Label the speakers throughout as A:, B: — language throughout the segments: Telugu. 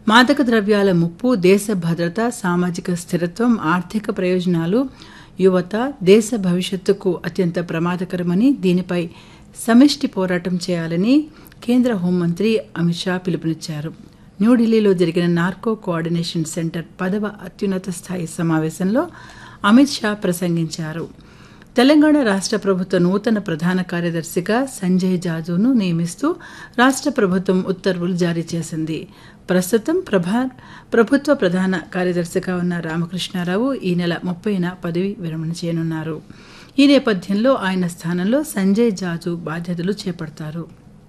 A: మాదక ద్రవ్యాల ముప్పు దేశ భద్రత సామాజిక స్థిరత్వం ఆర్థిక ప్రయోజనాలు యువత దేశ భవిష్యత్తుకు అత్యంత ప్రమాదకరమని దీనిపై సమిష్టి పోరాటం చేయాలని కేంద్ర హోంమంత్రి అమిత్ షా పిలుపునిచ్చారు న్యూఢిల్లీలో జరిగిన నార్కో కోఆర్డినేషన్ సెంటర్ పదవ అత్యున్నత స్థాయి సమావేశంలో అమిత్ షా ప్రసంగించారు తెలంగాణ రాష్ట్ర ప్రభుత్వ నూతన ప్రధాన కార్యదర్శిగా సంజయ్ జాజును నియమిస్తూ రాష్ట్ర ప్రభుత్వం ఉత్తర్వులు జారీ చేసింది ప్రస్తుతం ప్రభా ప్రభుత్వ ప్రధాన కార్యదర్శిగా ఉన్న రామకృష్ణారావు ఈ నెల ముప్పైన పదవి విరమణ చేయనున్నారు ఈ నేపథ్యంలో ఆయన స్థానంలో సంజయ్ జాజు బాధ్యతలు చేపడతారు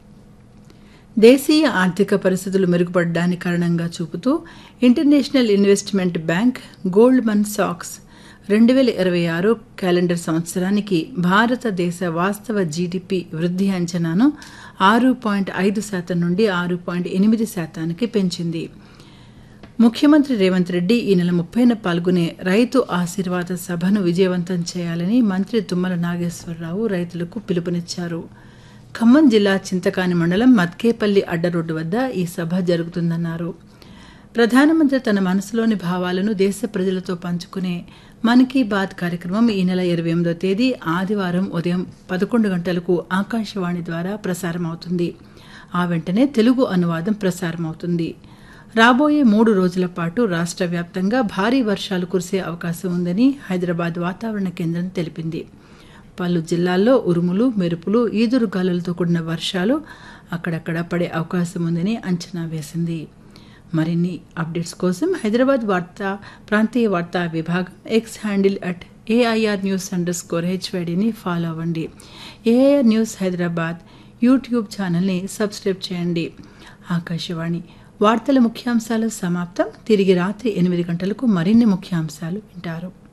A: దేశీయ ఆర్థిక పరిస్థితులు మెరుగుపడడానికి కారణంగా చూపుతూ ఇంటర్నేషనల్ ఇన్వెస్ట్మెంట్ బ్యాంక్ గోల్డ్మన్ సాక్స్ రెండు వేల ఇరవై ఆరు క్యాలెండర్ సంవత్సరానికి భారతదేశ వాస్తవ జీడిపి వృద్ధి అంచనాను ఆరు పాయింట్ ఐదు శాతం నుండి ఆరు పాయింట్ ఎనిమిది శాతానికి పెంచింది ముఖ్యమంత్రి రేవంత్ రెడ్డి ఈ నెల ముప్పైన పాల్గొనే రైతు ఆశీర్వాద సభను విజయవంతం చేయాలని మంత్రి తుమ్మల నాగేశ్వరరావు రైతులకు పిలుపునిచ్చారు ఖమ్మం జిల్లా చింతకాని మండలం మత్కేపల్లి అడ్డ రోడ్డు వద్ద ఈ సభ జరుగుతుందన్నారు ప్రధానమంత్రి తన మనసులోని భావాలను దేశ ప్రజలతో పంచుకునే మన్ కీ బాత్ కార్యక్రమం ఈ నెల ఇరవై ఎనిమిదో తేదీ ఆదివారం ఉదయం పదకొండు గంటలకు ఆకాశవాణి ద్వారా ప్రసారమవుతుంది ఆ వెంటనే తెలుగు అనువాదం ప్రసారమవుతుంది రాబోయే మూడు రోజుల పాటు రాష్ట్ర వ్యాప్తంగా భారీ వర్షాలు కురిసే అవకాశం ఉందని హైదరాబాద్ వాతావరణ కేంద్రం తెలిపింది పలు జిల్లాల్లో ఉరుములు మెరుపులు ఈదురు గాలులతో కూడిన వర్షాలు అక్కడక్కడ పడే అవకాశం ఉందని అంచనా వేసింది మరిన్ని అప్డేట్స్ కోసం హైదరాబాద్ వార్తా ప్రాంతీయ వార్తా విభాగం X handle at AIR news under score హెచ్వైడిని ఫాలో అవ్వండి ఏఐఆర్ న్యూస్ హైదరాబాద్ యూట్యూబ్ ఛానల్ని సబ్స్క్రైబ్ చేయండి ఆకాశవాణి వార్తల ముఖ్యాంశాలు సమాప్తం తిరిగి రాత్రి ఎనిమిది గంటలకు మరిన్ని ముఖ్యాంశాలు వింటారు